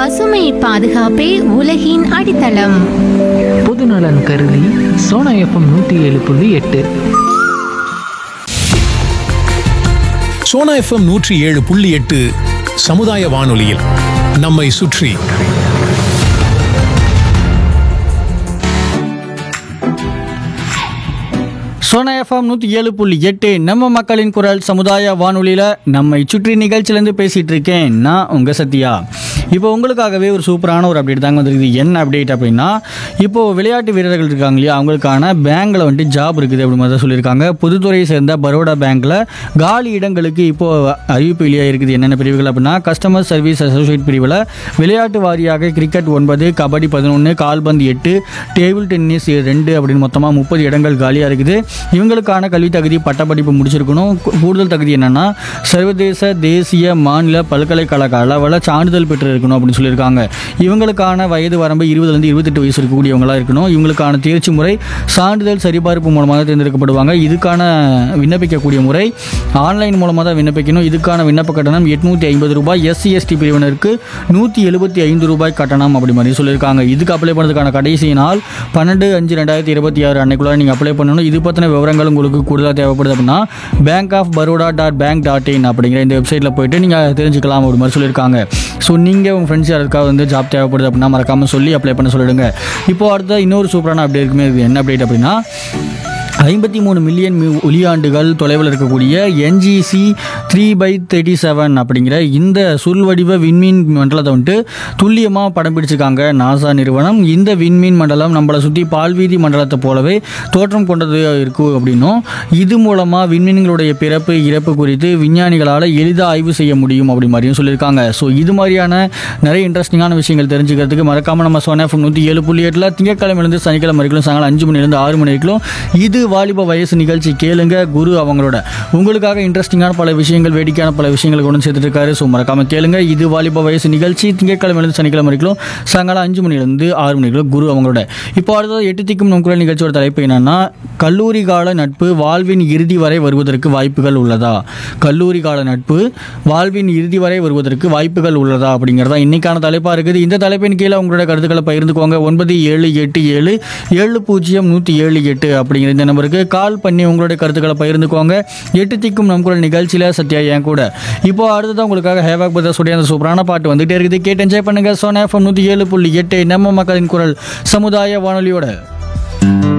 பசுமை பாதுகாப்பே உலகின் அடித்தளம் பொதுநலன் கருதி சோனா எஃப்எம் நூற்றி ஏழு புள்ளி எட்டு சோனா எஃப்எம் நூற்றி ஏழு புள்ளி எட்டு சமுதாய வானொலியில் நம்மை சுற்றி சோனா எஃப்எம் நூற்றி ஏழு புள்ளி எட்டு நம்ம மக்களின் குரல் சமுதாய வானொலியில் நம்மை சுற்றி நிகழ்ச்சியிலேருந்து பேசிகிட்டு இருக்கேன் நான் உங்கள் சத்யா இப்போ உங்களுக்காகவே ஒரு சூப்பரான ஒரு அப்டேட் தாங்க வந்திருக்குது என்ன அப்டேட் அப்படின்னா இப்போது விளையாட்டு வீரர்கள் இருக்காங்க இல்லையா அவங்களுக்கான பேங்க்கில் வந்துட்டு ஜாப் இருக்குது அப்படி மாதிரி தான் சொல்லியிருக்காங்க புதுத்துறையை சேர்ந்த பரோடா பேங்க்கில் காலி இடங்களுக்கு இப்போது அறிவிப்பு வெளியாக இருக்குது என்னென்ன பிரிவுகள் அப்படின்னா கஸ்டமர் சர்வீஸ் அசோசியேட் பிரிவில் விளையாட்டு வாரியாக கிரிக்கெட் ஒன்பது கபடி பதினொன்று கால்பந்து எட்டு டேபிள் டென்னிஸ் ரெண்டு அப்படின்னு மொத்தமாக முப்பது இடங்கள் காலியாக இருக்குது இவங்களுக்கான கல்வி தகுதி பட்டப்படிப்பு முடிச்சிருக்கணும் கூ- கூடுதல் தகுதி என்னென்னா சர்வதேச தேசிய மாநில பல்கலைக்கழக அளவில் சான்றிதழ் பெற்று இருக்கணும் அப்படின்னு சொல்லியிருக்காங்க இவங்களுக்கான வயது வரம்பு இருபதுலேருந்து இருபத்தெட்டு வயசு இருக்கக்கூடியவங்களாக இருக்கணும் இவங்களுக்கான தேர்ச்சி முறை சான்றிதழ் சரிபார்ப்பு மூலமாக தான் தேர்ந்தெடுக்கப்படுவாங்க இதுக்கான விண்ணப்பிக்கக்கூடிய முறை ஆன்லைன் மூலமாக தான் விண்ணப்பிக்கணும் இதுக்கான விண்ணப்ப கட்டணம் எட்நூற்றி ஐம்பது ரூபாய் எஸ்சி எஸ்டி பிரிவினருக்கு நூற்றி எழுபத்தி ஐந்து ரூபாய் கட்டணம் அப்படி மாதிரி சொல்லியிருக்காங்க இதுக்கு அப்ளை பண்ணுறதுக்கான கடைசி நாள் பன்னெண்டு அஞ்சு ரெண்டாயிரத்தி இருபத்தி ஆறு அன்னைக்குள்ள நீங்கள் அப்ளை பண்ணணும் இது பற்றின விவரங்கள் உங்களுக்கு கூடுதலாக தேவைப்படுது அப்படின்னா bank of Baroda dot bank dot in அப்படிங்கிற இந்த வெப்சைட்டில் போயிட்டு நீங்கள் தெரிஞ்சுக்கலாம் அப்படி மாதிரி சொல்லியிருக்காங்க ஸோ நீங்கள் உங்கள் ஃப்ரெண்ட்ஸ் யாருக்காவது வந்து ஜாப் தேவைப்படுது அப்படின்னா மறக்காமல் சொல்லி அப்ளை பண்ண சொல்லிடுங்க இப்போ அடுத்த இன்னொரு சூப்பரான அப்டேட் இருக்குமே இது என்ன அப்டேட் அப்படின்னா ஐம்பத்தி மூணு மில்லியன் மி- ஒளியாண்டுகள் தொலைவில் இருக்கக்கூடிய NGC three by thirty seven அப்படிங்கிற இந்த சுருள்வடிவ விண்மீன் மண்டலத்தை வந்துட்டு துல்லியமாக படம் பிடிச்சிருக்காங்க நாசா நிறுவனம் இந்த விண்மீன் மண்டலம் நம்மளை சுற்றி பால்வீதி மண்டலத்தை போலவே தோற்றம் கொண்டது இருக்கும் அப்படின்னும் இது மூலமாக விண்மீன்களுடைய பிறப்பு இறப்பு குறித்து விஞ்ஞானிகளால் எளிதாக ஆய்வு செய்ய முடியும் அப்படி மாதிரியும் சொல்லியிருக்காங்க ஸோ இது மாதிரியான நிறைய இன்ட்ரெஸ்டிங்கான விஷயங்கள் தெரிஞ்சுக்கிறதுக்கு மறக்காமல் நம்ம சோனா எஃப்எம் நூற்றி ஏழு புள்ளி எட்டில் திங்கட்கிழமையிலேருந்து சனிக்கிழமை வரைக்கும் சாயங்காலம் அஞ்சு மணிலேருந்து ஆறு மணி வரைக்கும் இது வாலிப வயசு நிகழ்ச்சி கேளுங்க குரு அவங்களோட உங்களுக்காக இன்ட்ரெஸ்டிங்கான பல விஷயங்கள் வேடிக்கையான பல விஷயங்கள் கொண்டு வந்து சேர்த்துட்டு இருக்காரு ஸோ மறக்காம கேளுங்க இது வாலிப வயசு நிகழ்ச்சி திங்கட்கிழமையிலேருந்து சனிக்கிழமை வரைக்கும் சாயங்காலம் அஞ்சு மணிலேருந்து ஆறு மணிக்குள்ள குரு அவங்களோட இப்போ அடுத்தது எட்டு திக்கும் நம் குரல் நிகழ்ச்சியோட தலைப்பு என்னன்னா கல்லூரி கால நட்பு வாழ்வின் இறுதி வரை வருவதற்கு வாய்ப்புகள் உள்ளதா கல்லூரி கால நட்பு வாழ்வின் இறுதி வரை வருவதற்கு வாய்ப்புகள் உள்ளதா அப்படிங்கிறதா இன்னைக்கான தலைப்பாக இருக்குது இந்த தலைப்பின் கீழே உங்களோட கருத்துக்களை பகிர்ந்துக்கோங்க ஒன்பது ஏழு எட்டு ஏழு ஏழு பூஜ்ஜியம் நூற்றி ஏழு எட்டு அப்படிங்கிற இந்த நம்பருக்கு கால் பண்ணி உங்களுடைய கருத்துக்களை பகிர்ந்துக்கோங்க எட்டு திக்கும் நம் குரல் நிகழ்ச்சியில் சத்யா என் கூட இப்போ அடுத்ததான் உங்களுக்காக ஹேவாக் பிரதர்ஸுடைய அந்த சூப்பரான பாட்டு வந்துகிட்டே இருக்குது கேட்டு என்ஜாய் பண்ணுங்க சோனா எஃப்எம் நூற்றி ஏழு புள்ளி எட்டு நம்ம மக்களின் குரல் சமுதாய வானொலியோட